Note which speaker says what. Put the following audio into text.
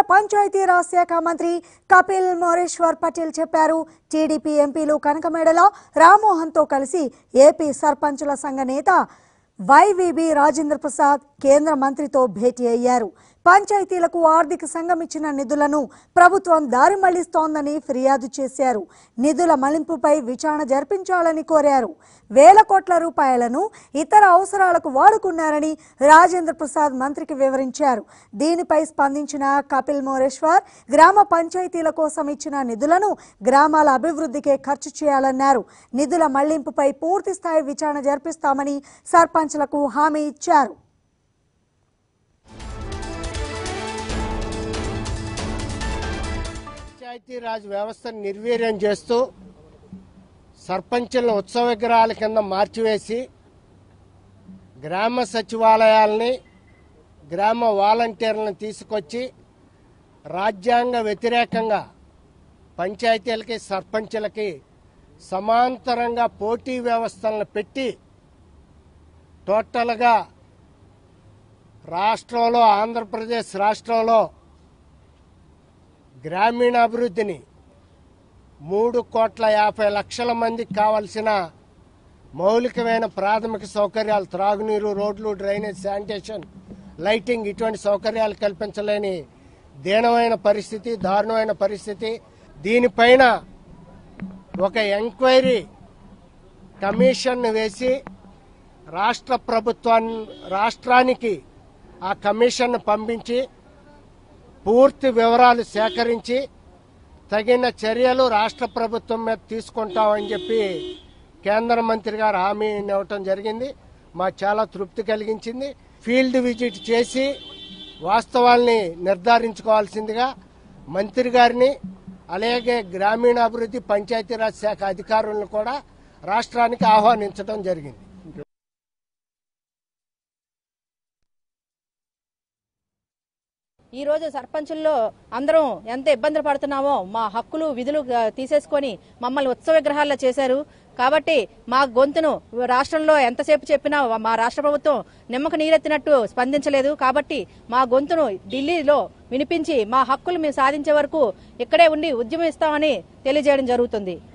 Speaker 1: పంచాయతీరాజ్ శాఖ మంత్రి కపిల్ మోరేశ్వర్ పటేల్ చెప్పారు టీడీపీ ఎంపీలు కనకమేడల రామ్మోహన్తో కలిసి ఏపీ సర్పంచుల సంఘ నేత వైవీబీ రాజేంద్ర ప్రసాద్ కేంద్ర మంత్రితో భేటీ అయ్యారు పంచాయతీలకు ఆర్థిక సంఘం ఇచ్చిన నిధులను ప్రభుత్వం దారి మళ్లిస్తోందని ఫిర్యాదు చేశారు నిధుల మళ్లింపుపై విచారణ జరిపించాలని కోరారు వేల కోట్ల రూపాయలను ఇతర అవసరాలకు వాడుకున్నారని రాజేంద్ర ప్రసాద్ మంత్రికి వివరించారు దీనిపై స్పందించిన కపిల్ మోరేశ్వర్ గ్రామ పంచాయతీల కోసం ఇచ్చిన నిధులను గ్రామాల అభివృద్ధికే ఖర్చు చేయాలన్నారు నిధుల మళ్లింపుపై పూర్తి స్థాయి విచారణ జరిపిస్తామని సర్పంచ్లకు హామీ ఇచ్చారు
Speaker 2: పంచాయతీరాజ్ వ్యవస్థను నిర్వీర్యం చేస్తూ సర్పంచులను ఉత్సవ విగ్రహాల కింద మార్చివేసి గ్రామ సచివాలయాల్ని గ్రామ వాలంటీర్లను తీసుకొచ్చి రాజ్యాంగ వ్యతిరేకంగా పంచాయతీలకి సర్పంచులకి సమాంతరంగా పోటీ వ్యవస్థలను పెట్టి టోటల్గా రాష్ట్రంలో ఆంధ్రప్రదేశ్ రాష్ట్రంలో గ్రామీణాభివృద్ధిని మూడు కోట్ల యాభై లక్షల మందికి కావలసిన మౌలికమైన ప్రాథమిక సౌకర్యాలు త్రాగునీరు రోడ్లు డ్రైనేజ్ శానిటేషన్ లైటింగ్ ఇటువంటి సౌకర్యాలు కల్పించలేని దీనమైన పరిస్థితి దారుణమైన పరిస్థితి దీనిపైన ఒక ఎంక్వైరీ కమిషన్ వేసి రాష్ట్ర ప్రభుత్వాన్ని రాష్ట్రానికి ఆ కమిషన్ పంపించి పూర్తి వివరాలు సేకరించి తగిన చర్యలు రాష్ట్ర ప్రభుత్వం మీద తీసుకుంటామని చెప్పి కేంద్ర మంత్రి గారు హామీ ఇవ్వటం జరిగింది మాకు చాలా తృప్తి కలిగించింది ఫీల్డ్ విజిట్ చేసి వాస్తవాల్ని నిర్ధారించుకోవాల్సిందిగా మంత్రి గారిని అలాగే గ్రామీణాభివృద్ధి పంచాయతీరాజ్ శాఖ అధికారులను కూడా రాష్ట్రానికి ఆహ్వానించడం జరిగింది
Speaker 3: ఈ రోజు సర్పంచుల్లో అందరం ఎంత ఇబ్బందులు పడుతున్నామో మా హక్కులు విధులు ఆ, తీసేసుకొని మమ్మల్ని ఉత్సవ విగ్రహాల్లో చేశారు కాబట్టి మా గొంతును రాష్ట్రంలో ఎంతసేపు చెప్పినా మా రాష్ట్ర ప్రభుత్వం నిమ్మక నీరెత్తినట్టు స్పందించలేదు కాబట్టి మా గొంతును ఢిల్లీలో వినిపించి మా హక్కులు మేము సాధించే వరకు ఇక్కడే ఉండి ఉద్యమిస్తామని తెలియజేయడం జరుగుతుంది